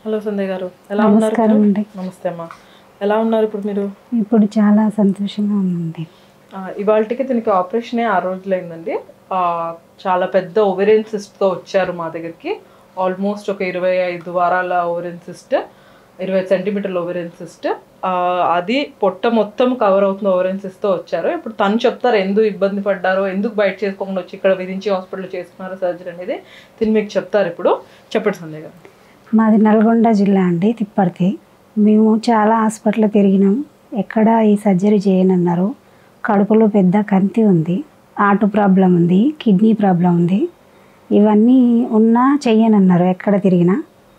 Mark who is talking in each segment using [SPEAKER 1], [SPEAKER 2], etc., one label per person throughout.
[SPEAKER 1] Hello సంధ్య గారు ఎలా ఉన్నారు
[SPEAKER 2] నమస్కారం
[SPEAKER 1] మీరు?
[SPEAKER 2] అండి
[SPEAKER 1] నమస్తే అమ్మా ఎలా ఉన్నారు ఇప్పుడు మీరు
[SPEAKER 2] ఇప్పుడు చాలా సంతోషంగా ఉంది
[SPEAKER 1] ఇవాళకి దీనికి ఆపరేషనే ఆ రోజులైందండి ఆ, చాలా పెద్ద ఓవెరియన్ సిస్ట్తో వచ్చారు మా దగ్గరికి ఆల్మోస్ట్ ఒక ఇరవై ఐదు వారాల ఓవెరియన్ సిస్ట్ ఇరవై సెంటీమీటర్ల ఓవెరియన్ సిస్ట్ అది పొట్ట మొత్తం కవర్ అవుతున్న ఓవెరియన్ సిస్ట్తో వచ్చారు ఇప్పుడు తను చెప్తారు ఎందుకు ఇబ్బంది పడ్డారో ఎందుకు బయట చేసుకోకుండా వచ్చి ఇక్కడ విరించి హాస్పిటల్ చేసుకున్నారో సర్జరీ అనేది తిని మీకు చెప్తారు ఇప్పుడు చెప్పండి సంధ్య గారు
[SPEAKER 2] మాది నల్గొండ జిల్లా అండి తిప్పర్తి మేము చాలా హాస్పిటల్ తిరిగినాం ఎక్కడ ఈ సర్జరీ చేయనన్నారు కడుపులో పెద్ద కంతి ఉంది ఆటు ప్రాబ్లం ఉంది కిడ్నీ ప్రాబ్లం ఉంది ఇవన్నీ ఉన్నా చెయ్యనన్నారు ఎక్కడ తిరిగినా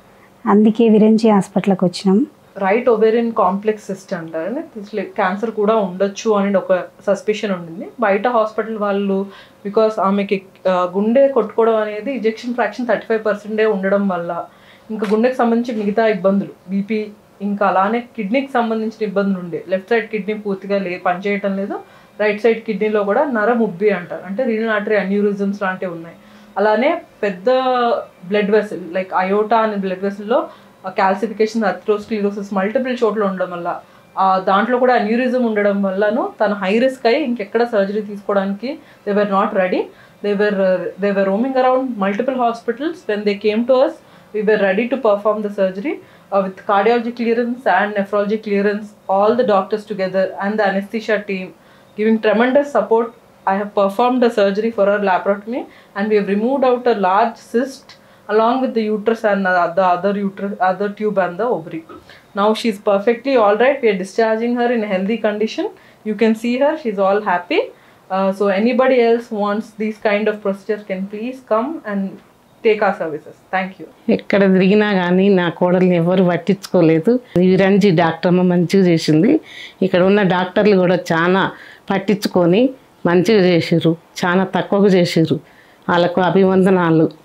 [SPEAKER 2] అందుకే విరంచి హాస్పిటల్కి వచ్చినాం
[SPEAKER 1] రైట్ ఒవేరియన్ కాంప్లెక్స్ సిస్ట్ అంటారని క్యాన్సర్ కూడా ఉండొచ్చు అని ఒక సస్పిషన్ ఉండింది బయట హాస్పిటల్ వాళ్ళు బికాస్ ఆమెకి ఆ, గుండె కొట్టుకోవడం అనేది ఇంజెక్షన్ ఫ్రాక్షన్ థర్టీ ఫైవ్ పర్సెంటే ఉండడం వల్ల ఇంకా గుండెకి సంబంధించి మిగతా ఇబ్బందులు బీపీ ఇంకా అలానే కిడ్నీకి సంబంధించిన ఇబ్బందులు ఉండే లెఫ్ట్ సైడ్ కిడ్నీ పూర్తిగా లే పనిచేయటం లేదు రైట్ సైడ్ కిడ్నీలో కూడా నరం ఉబ్బి అంటారు అంటే రీనల్ ఆర్టరీ అన్యూరిజమ్స్ లాంటివి ఉన్నాయి అలానే పెద్ద బ్లడ్ వెసల్ లైక్ అయోటా అనే బ్లడ్ వెసల్లో క్యాల్సిఫికేషన్ అథ్రోస్క్లీరోసిస్ మల్టిపుల్ చోట్ల ఉండడం వల్ల ఆ దాంట్లో కూడా అన్యూరిజం ఉండడం వల్లను తను హై రిస్క్ అయ్యి ఇంకెక్కడ సర్జరీ తీసుకోవడానికి they were not ready they were they were roaming around multiple hospitals when they came to us we were ready to perform the surgery uh, with cardiology clearance and nephrology clearance, all the doctors together and the anesthesia team giving tremendous support. I have performed the surgery for her laparotomy and we have removed out a large cyst along with the uterus and uh, the other uterus, other tube and the ovary. Now she's perfectly all right. We are discharging her in a healthy condition. You can see her; she's all happy. Uh, so anybody else wants these kind of procedures can please come and take our services. Thank you.
[SPEAKER 3] ఎక్కడ తిరిగినా కానీ నా కోడల్ని ఎవరు పట్టించుకోలేదు విరంజి doctor అమ్మ మంచిగా చేసింది ఇక్కడ ఉన్న డాక్టర్లు కూడా చాలా పట్టించుకొని మంచిగా చేసిర్రు చాలా తక్కువగా చేసిర్రు వాళ్ళకు అభివందనాలు